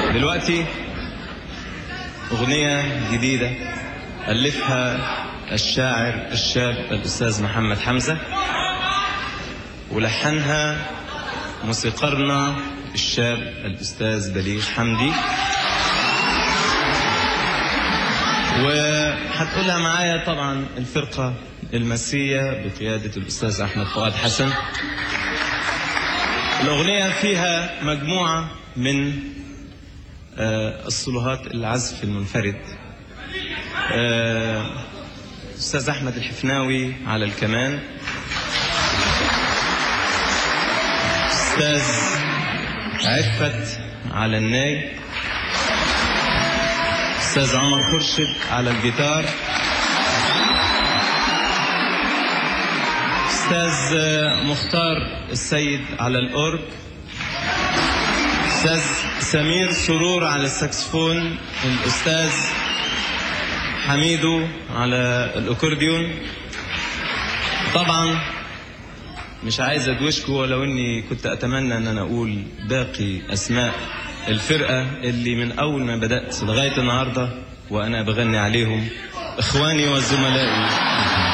دلوقتي أغنية جديدة ألفها الشاعر الشاب الأستاذ محمد حمزة ولحنها موسيقارنا الشاب الأستاذ بليغ حمدي وهتقولها معايا طبعا الفرقة المسية بقيادة الأستاذ أحمد فؤاد حسن الأغنية فيها مجموعة من آه، الصلوهات العزف المنفرد آه، أستاذ أحمد الحفناوي على الكمان أستاذ عفت على الناي أستاذ عمر خرشد على الجيتار أستاذ مختار السيد على الأورج أستاذ سمير سرور على الساكسفون الأستاذ حميدو على الأكورديون طبعا مش عايز ادوشكم ولو اني كنت اتمنى ان انا اقول باقي اسماء الفرقه اللي من اول ما بدات لغايه النهارده وانا بغني عليهم اخواني وزملائي